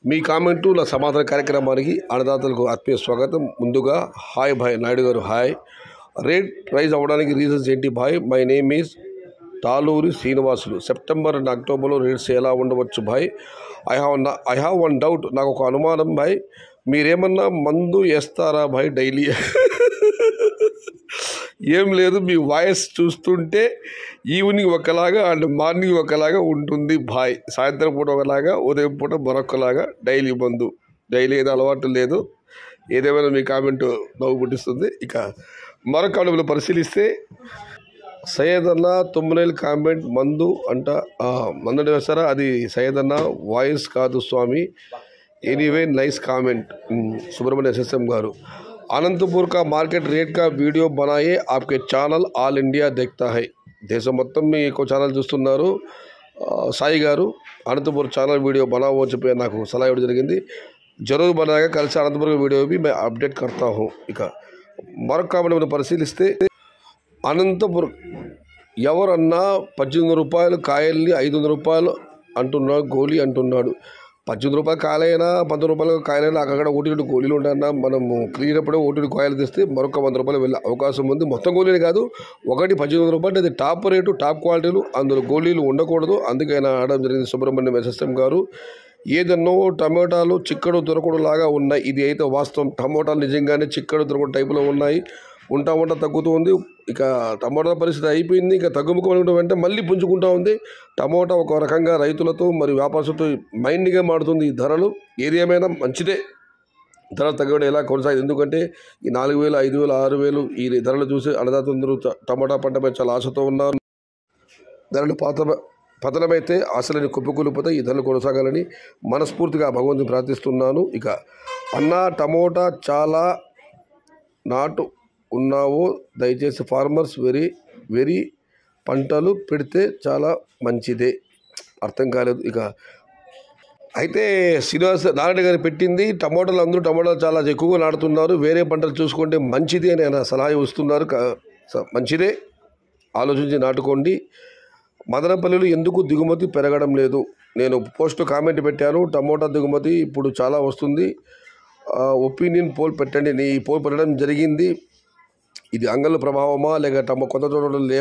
మీ కామెంటు నా సమాధాన కార్యక్రమానికి అన్నదాతలకు ఆత్మీయ స్వాగతం ముందుగా హాయ్ భాయ్ Naidu garu hi rate rise అవ్వడానికి రీజన్స్ ఏంటి భాయ్ my name is Taluri Srinivasulu September and అక్టోబర్లో రేట్స్ ఎలా ఉండవచ్చు భాయ్ I have I have one doubt నాకు ఒక అనుమానం భాయ్ మీరేమన్నా మందు వేస్తారా భాయ్ డైలీ ఏం లేదు మీ వాయిస్ చూస్తుంటే ఈవినింగ్ ఒకలాగా అండ్ మార్నింగ్ ఒకలాగా ఉంటుంది బాయ్ సాయంత్రం పూట ఒకలాగా ఉదయం పూట మరొకలాగా డైలీ మందు డైలీ ఏదో అలవాటు లేదు ఏదేమైనా మీ కామెంట్ నవ్వు పుట్టిస్తుంది ఇక మరొక అడుగులు పరిశీలిస్తే సయ్యద్ అన్న తొమ్మిదేళ్ళ కామెంట్ మందు అంట ఆ, మందు వేస్తారా అది సయ్యద్ అన్న వాయిస్ కాదు స్వామి anyway nice comment Subrahmanya SSM garu Anantapur కా మార్కెట్ రేట్ కా వీడియో బనాయే ఆప్కే ఛానల్ ఆల్ ఇండియా దేఖ్తా హై దేశం మొత్తం మీ ఎక్కువ ఛానల్ చూస్తున్నారు ఆ, సాయి గారు అనంతపూర్ ఛానల్ వీడియో బనావో అని చెప్పి నాకు సలహా ఇవ్వడం జరిగింది జరూర్ బనాగా కలిసి అనంతపురం వీడియో भी मैं అప్డేట్ करता हूँ ఇక మరొక కామెంట్ మనం పరిశీలిస్తే అనంతపురం ఎవరన్నా పద్దెనిమిది రూపాయలు కాయల్ని ఐదు వందల రూపాయలు అంటున్నాడు గోలీ అంటున్నాడు పద్దెనిమిది రూపాయలు కాయలైనా పంతొమ్మిది రూపాయలు కాయలైనా అక్కడ ఒకటి రెండు గోళీలు ఉంటాయన్నా మనము క్లియరప్పుడే ఒకటి రెండు కాయలు తెస్తే మరొక వంద రూపాయలు వెళ్ళే అవకాశం ఉంది మొత్తం గోళీలు కాదు ఒకటి పద్దెనిమిది రూపాయలు అది టాప్ రేటు టాప్ క్వాలిటీలు అందులో గోళీలు ఉండకూడదు అందుకే ఆయన ఆడడం జరిగింది సుబ్రహ్మణ్యం ఎస్ఎస్ఎం గారు ఏదన్నో టమాటాలు చిక్కడు దొరకడు లాగా ఉన్నాయి ఇది అయితే వాస్తవం టమోటాలు నిజంగానే చిక్కడు దొరకడు టైపులో ఉన్నాయి ఉంటా ఉంటా తగ్గుతూ ఉంది ఇక టమోటా పరిస్థితి అయిపోయింది ఇక తగ్గుముఖం అనుకుంటే వెంటనే మళ్ళీ పుంజుకుంటా ఉంది టమోటా ఒక రకంగా రైతులతో మరి వ్యాపారస్తులతో మైండ్గా మారుతుంది ఈ ధరలు ఏది ఏమైనా మంచిదే ధరలు తగ్గడం ఎలా కొనసాగింది ఎందుకంటే ఈ నాలుగు వేలు ఐదు వేలు ఆరు వేలు ఈ ధరలు చూసి అన్నదాతందరూ ట- టమాటా పంటపై చాలా ఆశతో ఉన్నారు ధరలు పాత పతనమైతే ఆశలని కుప్పకూలిపోతే ఈ ధరలు కొనసాగాలని మనస్ఫూర్తిగా భగవంతుని ప్రార్థిస్తున్నాను ఇక అన్న టమోటా చాలా నాటు ఉన్నావో దయచేసి ఫార్మర్స్ వెరీ వెరీ పంటలు పెడితే చాలా మంచిదే అర్థం కాలేదు ఇక అయితే శ్రీనివాస నారాయణ గారు పెట్టింది టమోటాలు అందరూ టమోటాలు చాలా ఎక్కువగా నాటుతున్నారు వేరే పంటలు చూసుకుంటే మంచిది అని ఆయన సలహా ఇస్తున్నారు క- స- మంచిదే ఆలోచించి నాటుకోండి మదనపల్లిలో ఎందుకు దిగుమతి పెరగడం లేదు నేను పోస్ట్ కామెంట్ పెట్టాను టమోటా దిగుమతి ఇప్పుడు చాలా వస్తుంది ఒపీనియన్ పోల్ పెట్టండి నీ పోల్ పెట్టడం జరిగింది ఇది అంగళ్ళ ప్రభావమా లేక టమ కొత్త తోటలు లే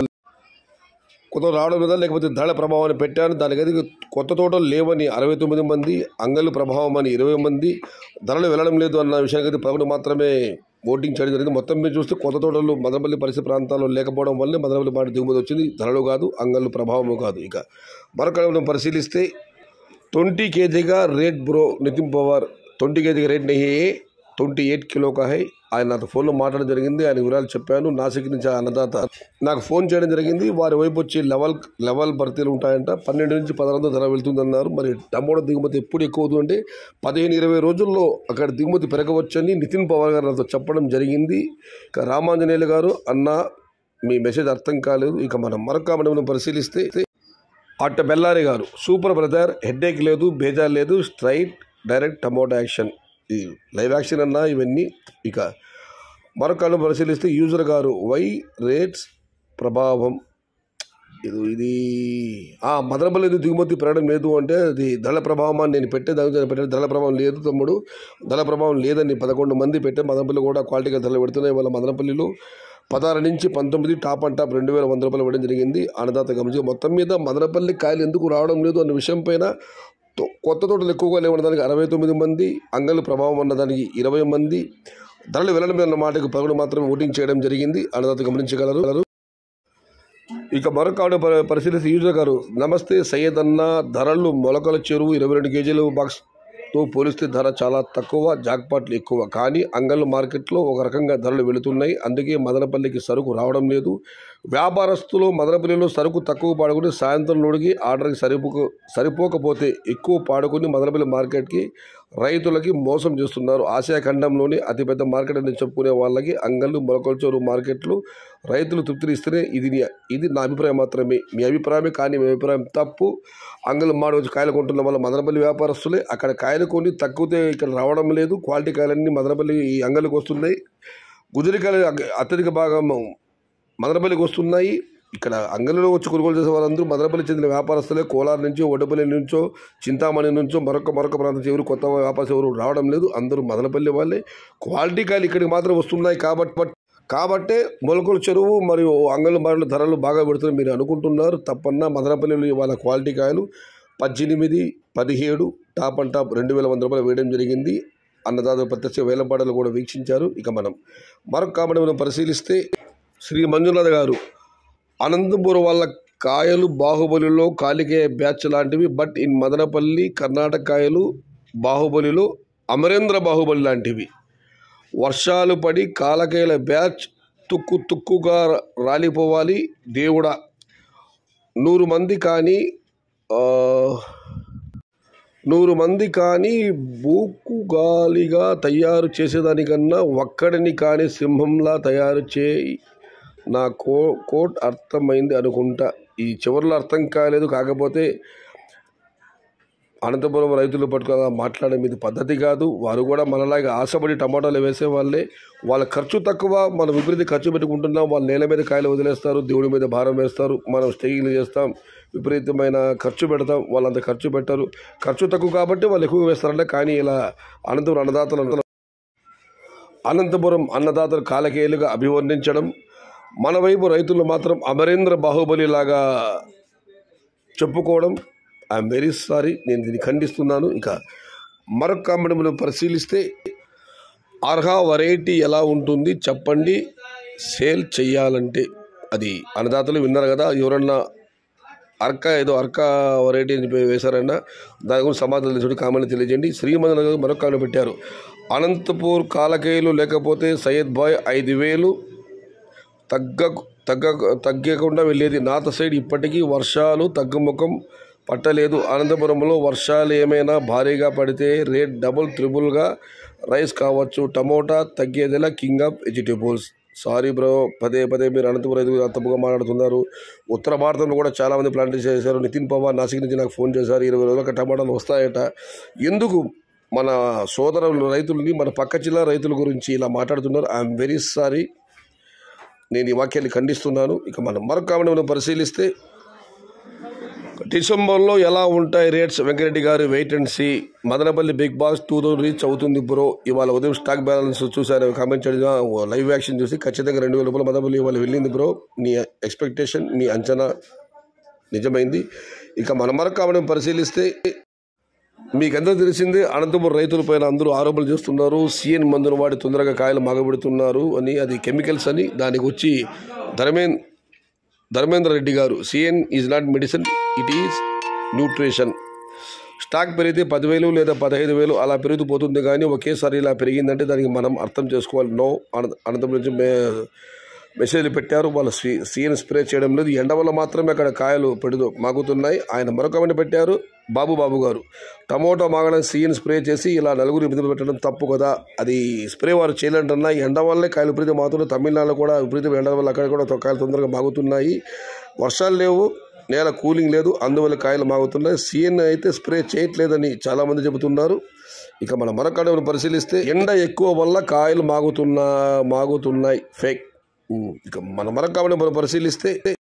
కొత్త రావడం లేదా లేకపోతే ధరల ప్రభావం అని పెట్టాను దానికి అది కొత్త తోటలు లేవని అరవై తొమ్మిది మంది అంగళ్ళు ప్రభావం అని ఇరవై మంది ధరలు వెళ్ళడం లేదు అన్న విషయానికి అయితే ప్రభుత్వం మాత్రమే ఓటింగ్ చేయడం జరిగింది మొత్తం మీద చూస్తే కొత్త తోటలు మదనపల్లి పరిసర ప్రాంతాల్లో లేకపోవడం వల్లే మదనపల్లి మాట దిగుమతి వచ్చింది ధరలు కాదు అంగళ్ళు ప్రభావము కాదు ఇక మరొక మనం పరిశీలిస్తే ट्वेंटी के जी का rate bro Nitin Pawar twenty KG rate నెయ్యి ట్వంటీ ఎయిట్ కిలో కా హై ఆయన నాతో ఫోన్లో మాట్లాడడం జరిగింది ఆయన వివరాలు చెప్పాను నాసిక్ నుంచి ఆ అన్నదాత నాకు ఫోన్ చేయడం జరిగింది వారి వైపు వచ్చి లెవెల్ లెవెల్ భర్తీలు ఉంటాయంట పన్నెండు నుంచి పదహారు ధర వెళ్తుందన్నారు మరి టమోటా దిగుమతి ఎప్పుడు ఎక్కువ అవుతుందంటే పదిహేను ఇరవై రోజుల్లో అక్కడ దిగుమతి పెరగవచ్చని నితిన్ పవార్ గారు నాతో చెప్పడం జరిగింది ఇక రామాంజనేయులు గారు అన్న మీ మెసేజ్ అర్థం కాలేదు ఇక మనం మరొక మనం పరిశీలిస్తే అట్ట బెల్లారి గారు సూపర్ బ్రదర్ హెడ్ఏక్ లేదు బేజార్ లేదు స్ట్రైట్ డైరెక్ట్ టమోటా యాక్షన్ ఈ లైవ్ యాక్షన్ అన్నా ఇవన్నీ ఇక మరొకళ్ళు పరిశీలిస్తే యూజర్ గారు వై రేట్స్ ప్రభావం ఇది ఇది ఆ మదనపల్లి ఎందుకు దిగుమతి పెరగడం లేదు అంటే అది ధరల ప్రభావం అని నేను పెట్టే దాని గురించి పెట్టే ధరల ప్రభావం లేదు తమ్ముడు ధరల ప్రభావం లేదని పదకొండు మంది పెట్టే మదనపల్లి కూడా క్వాలిటీగా ధరలు పెడుతున్నాయి వాళ్ళ మదనపల్లిలో పదహారు నుంచి పంతొమ్మిది టాప్ అండ్ టాప్ రెండు వేల వంద రూపాయలు ఇవ్వడం జరిగింది అన్నదాత గమనించి మొత్తం మీద మదనపల్లి కాయలు ఎందుకు రావడం లేదు అన్న విషయం పైన తో- కొత్త తోటలు ఎక్కువగా లేవన్న దానికి అరవై తొమ్మిది మంది అంగలు ప్రభావం అన్న దానికి ఇరవై మంది ధరలు వెళ్ళడం అన్న మాటకు పదకొండు మాత్రమే ఓటింగ్ చేయడం జరిగింది అన్నదాత గమనించగలరు ఇక మరొక ఆవిడ ప- పరిశీలిస్తే యూజర్ గారు నమస్తే సయ్యద్ అన్న ధరలు మొలకల చెరువు ఇరవై రెండు కేజీలు బాక్స్తో పోలిస్తే ధర చాలా తక్కువ జాక్పాట్లు ఎక్కువ కానీ అంగళ్ళు మార్కెట్లో ఒక రకంగా ధరలు వెళుతున్నాయి అందుకే మదనపల్లికి సరుకు రావడం లేదు వ్యాపారస్తులు మదనపల్లిలో సరుకు తక్కువ పాడుకుని సాయంత్రం లోడికి ఆర్డర్కి సరిపోక సరిపోకపోతే ఎక్కువ పాడుకుని మదనపల్లి మార్కెట్కి రైతులకి మోసం చేస్తున్నారు ఆసియా ఖండంలోని అతిపెద్ద మార్కెట్ అని చెప్పుకునే వాళ్ళకి అంగళ్ళు మొలకొల్చూరు మార్కెట్లు రైతులు తృప్తిని ఇస్తేనే ఇది నీ- ఇది నా అభిప్రాయం మాత్రమే మీ అభిప్రాయమే కానీ మీ అభిప్రాయం తప్పు అంగళ్ళు మాడి వచ్చి కాయలు కొంటున్న వల్ల మదనపల్లి వ్యాపారస్తులే అక్కడ కాయలు కొని తక్కువతే ఇక్కడ రావడం లేదు క్వాలిటీ కాయలన్నీ మదనపల్లి ఈ అంగళ్ళకి వస్తున్నాయి గుజరికాయలు అత్యధిక భాగం మదనపల్లికి వస్తున్నాయి ఇక్కడ అంగడిలో వచ్చి కొనుగోలు చేసే వాళ్ళందరూ మదనపల్లి చెందిన వ్యాపారస్తులే కోలార్ నుంచి ఒడ్డపల్లి నుంచో చింతామణి నుంచో మరొక మరొక ప్రాంతం నుంచి ఎవరు కొత్త వ్యాపారస్తులు ఎవరు రావడం లేదు అందరూ మదనపల్లి వాళ్ళే క్వాలిటీ కాయలు ఇక్కడికి మాత్రం వస్తున్నాయి కాబట్టి కాబట్టే మొలకల చెరువు మరియు అంగళ బారుల ధరలు బాగా పెడుతున్నారు మీరు అనుకుంటున్నారు తప్పన్నా మదనపల్లిలో ఇవాళ క్వాలిటీ కాయలు పద్దెనిమిది పదిహేడు టాప్ అండ్ టాప్ రెండు వేల వంద రూపాయలు వేయడం జరిగింది అన్నదాతలు ప్రత్యక్ష వేలంపాటలు కూడా వీక్షించారు ఇక మనం మరొక కాబట్టి మనం పరిశీలిస్తే శ్రీ మంజునాథ్ గారు అనంతపురం వాళ్ళ కాయలు బాహుబలిలో కాలికేయ బ్యాచ్ లాంటివి బట్ ఇన్ మదనపల్లి కర్ణాటక కాయలు బాహుబలిలో అమరేంద్ర బాహుబలి లాంటివి వర్షాలు పడి కాలకేల బ్యాచ్ తుక్కు తుక్కుగా రాలిపోవాలి దేవుడా నూరు మంది కానీ ఆ, నూరు మంది కానీ బూకుగాలిగా తయారు చేసేదానికన్నా ఒక్కడిని కానీ సింహంలా తయారు చేయి నా కో కోట్ అర్థమైంది అనుకుంటా ఈ చివరిలో అర్థం కాలేదు కాకపోతే అనంతపురం రైతులు పట్టుకుని మాట్లాడడం ఇది పద్ధతి కాదు వారు కూడా మనలాగా ఆశపడి టమాటాలు వేసే వాళ్ళే వాళ్ళ ఖర్చు తక్కువ మనం విపరీత ఖర్చు పెట్టుకుంటున్నాం వాళ్ళు నేల మీద కాయలు వదిలేస్తారు దేవుడి మీద భారం వేస్తారు మనం స్టేయింగ్లు చేస్తాం విపరీతమైన ఖర్చు పెడతాం వాళ్ళంత ఖర్చు పెట్టరు ఖర్చు తక్కువ కాబట్టి వాళ్ళు ఎక్కువ వేస్తారంటే కానీ ఇలా అనంతపురం అన్నదాతలు అనంతపురం అన్నదాతలు కాలకేయులుగా అభివర్ణించడం మన వైపు రైతులు మాత్రం అమరేంద్ర బాహుబలి లాగా చెప్పుకోవడం ఐఎమ్ వెరీ సారీ నేను దీన్ని ఖండిస్తున్నాను ఇక మరొక కామెంట్ మనం పరిశీలిస్తే అర్హ వెరైటీ ఎలా ఉంటుంది చెప్పండి సేల్ చేయాలంటే అది అన్నదాతలు విన్నారు కదా ఎవరన్నా అర్క ఏదో అర్క వెరైటీ అని చెప్పి వేశారన్నా దాని గురించి సమాధానం తెలుసుడు కామెంట్ తెలియజేయండి శ్రీమంతుల గారు మరొక కామెంట్ పెట్టారు అనంతపూర్ కాలకేయులు లేకపోతే సయ్యద్ బాయ్ ఐదు వేలు తగ్గ తగ్గ తగ్గకుండా వెళ్ళేది నార్త్ సైడ్ ఇప్పటికీ వర్షాలు తగ్గుముఖం పట్టలేదు అనంతపురంలో వర్షాలు ఏమైనా భారీగా పడితే రేట్ డబుల్ త్రిబుల్గా రైస్ కావచ్చు టమోటా తగ్గేదిలా king of vegetables sorry bro పదే పదే మీరు అనంతపురం రైతులు తప్పుగా మాట్లాడుతున్నారు ఉత్తర భారతంలో కూడా చాలామంది ప్లాంటేషన్ చేశారు నితిన్ పవార్ నాసిక్ నుంచి నాకు ఫోన్ చేశారు ఇరవై రోజులకు టమాటాలు వస్తాయట ఎందుకు మన సోదరులు రైతులని మన పక్క జిల్లా రైతుల గురించి ఇలా మాట్లాడుతున్నారు ఐఎమ్ వెరీ సారీ నేను ఈ వాక్యాన్ని ఖండిస్తున్నాను ఇక మనం మరొక కామెంట్ మనం పరిశీలిస్తే డిసెంబర్లో ఎలా ఉంటాయి rates Venkareddy garu wait and see Madanapalle big boss two thousand reach అవుతుంది బ్రో ఇవాళ ఉదయం స్టాక్ బ్యాలెన్స్ చూశారు కామెంట్ చేయడం లైవ్ యాక్షన్ చూసి ఖచ్చితంగా రెండు వేల రూపాయలు మదనపల్లి ఇవాళ వెళ్ళింది బ్రో నీ ఎక్స్పెక్టేషన్ నీ అంచనా నిజమైంది ఇక మన మరొక కామెంట్ పరిశీలిస్తే మీకందరూ తెలిసిందే అనంతపురం రైతులపైన అందరూ ఆరోపణలు చేస్తున్నారు సీఎన్ మందును వాడి తొందరగా కాయలు మగబెడుతున్నారు అని అది కెమికల్స్ అని దానికి వచ్చి ధర్మేన్ Dharmendra Reddy garu CN is not medicine it is nutrition stock పెరిగితే పదివేలు లేదా పదహైదు వేలు అలా పెరుగుతూ పోతుంది కానీ ఒకేసారి ఇలా పెరిగిందంటే దానికి మనం అర్థం చేసుకోవాలి నో అనంత అనంతపురం నుంచి మే మెసేజ్లు పెట్టారు వాళ్ళు స్వీ సీఎన్ స్ప్రే చేయడం లేదు ఎండ వల్ల మాత్రమే అక్కడ కాయలు పెడుతూ మాగుతున్నాయి ఆయన మరొక వెంట పెట్టారు బాబు బాబు గారు టమోటా మాగడం సీఎన్ స్ప్రే చేసి ఇలా నలుగురు ఇబ్బంది పెట్టడం తప్పు కదా అది స్ప్రే వారు చేయలేంటన్నా ఎండ వల్లే కాయలు విపరీతం మాత్రం తమిళనాడులో కూడా విపరీతం ఎండ వల్ల అక్కడ కూడా కాయలు తొందరగా మాగుతున్నాయి వర్షాలు లేవు నేల కూలింగ్ లేదు అందువల్ల కాయలు మాగుతున్నాయి సీఎన్ అయితే స్ప్రే చేయట్లేదని చాలామంది చెబుతున్నారు ఇక మనం మరొక అడవిని పరిశీలిస్తే ఎండ ఎక్కువ వల్ల కాయలు మాగుతున్నా మాగుతున్నాయి ఫేక్ ఉమ్, ఇక మన మరొక కాబట్టి మనం పరిశీలిస్తే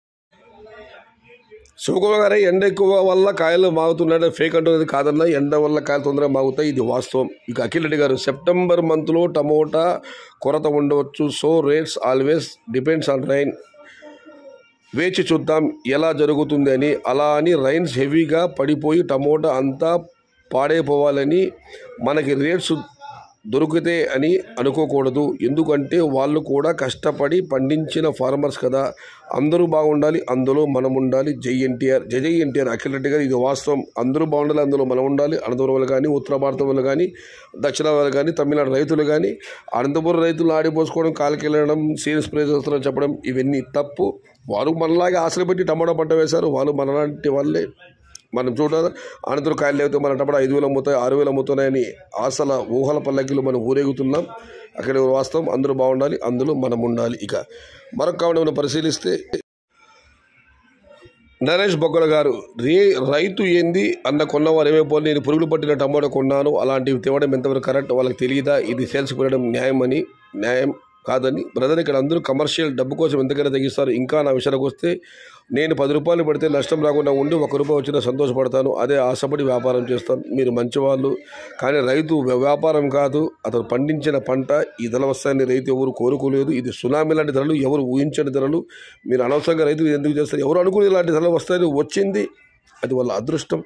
శివకుమార్ గారే ఎండ ఎక్కువ వల్ల కాయలు మాగుతున్నాడు ఫేక్ అంటున్నది కాదన్నా ఎండ వల్ల కాయలు తొందరగా మాగుతాయి ఇది వాస్తవం ఇక అఖిల్ రెడ్డి గారు సెప్టెంబర్ మంత్లో టమోటా కొరత ఉండవచ్చు so rates always depends on rain వేచి చూద్దాం ఎలా జరుగుతుంది అని అలా అని రైన్స్ హెవీగా పడిపోయి టమోటా అంతా పాడైపోవాలని మనకి రేట్స్ దొరికితే అని అనుకోకూడదు ఎందుకంటే వాళ్ళు కూడా కష్టపడి పండించిన ఫార్మర్స్ కదా అందరూ బాగుండాలి అందులో మనం ఉండాలి జై ఎన్టీఆర్ జై జై ఎన్టీఆర్ అఖిల్ రెడ్డి గారు ఇది వాస్తవం అందరూ బాగుండాలి అందులో మనం ఉండాలి అనంతపురం వాళ్ళు కానీ ఉత్తర భారతం వాళ్ళు కానీ దక్షిణ వాళ్ళు కానీ తమిళనాడు రైతులు కానీ అనంతపురం రైతులు ఆడిపోసుకోవడం కాలికెళ్ళడం సీన్ స్ప్రే చేస్తున్నారని చెప్పడం ఇవన్నీ తప్పు వారు మనలాగే ఆశలు పెట్టి టమాటా పంట వేశారు వాళ్ళు మనలాంటి వాళ్ళే మనం చూడాలి అనంతరం కాయలు లేకపోతే మన టమాటా ఐదు వేలు అమ్ముతాయి ఆరు వేలు అమ్ముతున్నాయని ఆశల ఊహల పల్లకిలో మనం ఊరేగుతున్నాం అక్కడ వాస్తవం అందరూ బాగుండాలి అందులో మనం ఉండాలి ఇక మరొక కావాలి మనం పరిశీలిస్తే నరేష్ బొగ్గల గారు రే రైతు ఏంది అన్న కొన్నవారు ఏమైపోయి నేను పురుగులు పట్టిన టమాటో కొన్నాను అలాంటివి తేవడం ఎంతవరకు కరెక్ట్ వాళ్ళకి తెలియదా ఇది సేల్స్ పెట్టడం న్యాయం అని న్యాయం కాదని బ్రదర్ ఇక్కడ అందరూ కమర్షియల్ డబ్బు కోసం ఎంతకైనా తగ్గిస్తారు ఇంకా నా విషయానికి వస్తే నేను పది రూపాయలు పెడితే నష్టం రాకుండా ఉండి ఒక రూపాయి వచ్చినా సంతోషపడతాను అదే ఆశపడి వ్యాపారం చేస్తాను మీరు మంచివాళ్ళు కానీ రైతు వ్య- వ్యాపారం కాదు అతను పండించిన పంట ఈ ధర వస్తాయని రైతు ఎవరు కోరుకోలేదు ఇది సునామీ లాంటి ధరలు ఎవరు ఊహించని ధరలు మీరు అనవసరంగా రైతు ఎందుకు చేస్తారు ఎవరు అనుకుని ఇలాంటి ధరలు వస్తాయని వచ్చింది అది వాళ్ళ అదృష్టం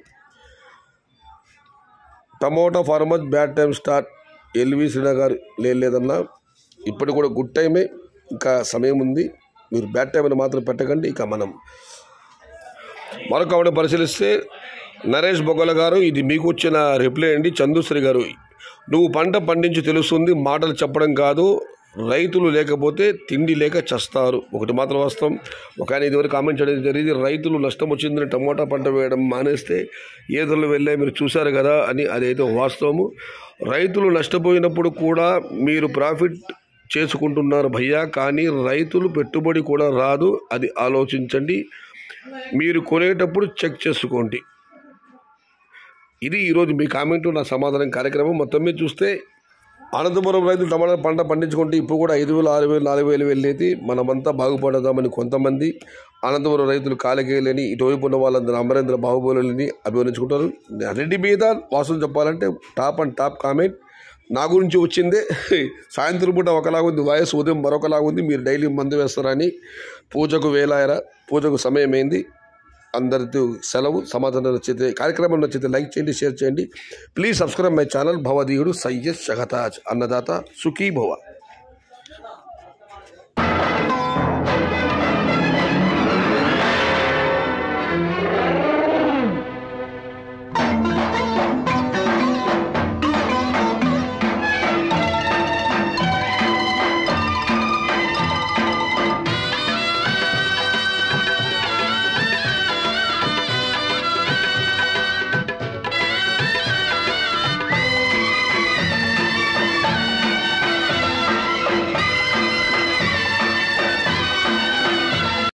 tomato farmers bad time start LV Srina garu లేదు లేదన్నా ఇప్పుడు కూడా గుడ్ టైమే ఇంకా సమయం ఉంది మీరు బ్యాడ్ టైం అని మాత్రం పెట్టకండి ఇక మనం మరొక ఆవిడ పరిశీలిస్తే నరేష్ బొగ్గల గారు ఇది మీకు వచ్చిన రిప్లై అండి చందుశ్రీ గారు నువ్వు పంట పండించి తెలుస్తుంది మాటలు చెప్పడం కాదు రైతులు లేకపోతే తిండి లేక చస్తారు ఒకటి మాత్రం వాస్తవం ఒక ఆయన ఇదివరకు కామెంట్ చేయడం జరిగింది రైతులు నష్టం వచ్చిందని టమోటా పంట వేయడం మానేస్తే ఏదోళ్ళు వెళ్ళే మీరు చూశారు కదా అని అదైతే వాస్తవము రైతులు నష్టపోయినప్పుడు కూడా మీరు ప్రాఫిట్ చేసుకుంటున్నారు భయ్యా కానీ రైతులు పెట్టుబడి కూడా రాదు అది ఆలోచించండి మీరు కొనేటప్పుడు చెక్ చేసుకోండి ఇది ఈరోజు మీ కామెంట్ నా సమాధానం కార్యక్రమం మొత్తం మీద చూస్తే అనంతపురం రైతులు టమాటా పంట పండించుకుంటే ఇప్పుడు కూడా ఐదు వేలు ఆరు వేలు నాలుగు వేలు వెళ్ళేది మనమంతా బాగుపడదామని కొంతమంది అనంతపురం రైతులు కాలకేయలేని ఇటువైపు ఉన్న వాళ్ళందరూ అమరేంద్ర బాహుబలుని అభివర్ణించుకుంటారు రెడ్డి మీద వాసన చెప్పాలంటే టాప్ అండ్ టాప్ కామెంట్ నా గురించి వచ్చిందే సాయంత్రం పూట ఒకలాగుంది వయసు ఉదయం మరొకలాగుంది మీరు డైలీ మందు వేస్తారని పూజకు వేలాయరా పూజకు సమయమైంది అందరితో సెలవు సమాధానం నచ్చితే కార్యక్రమం నచ్చితే లైక్ చేయండి షేర్ చేయండి ప్లీజ్ సబ్స్క్రైబ్ మై ఛానల్ భవదీయుడు సయ్యద్ షగతాజ్ అన్నదాత సుఖీ భవ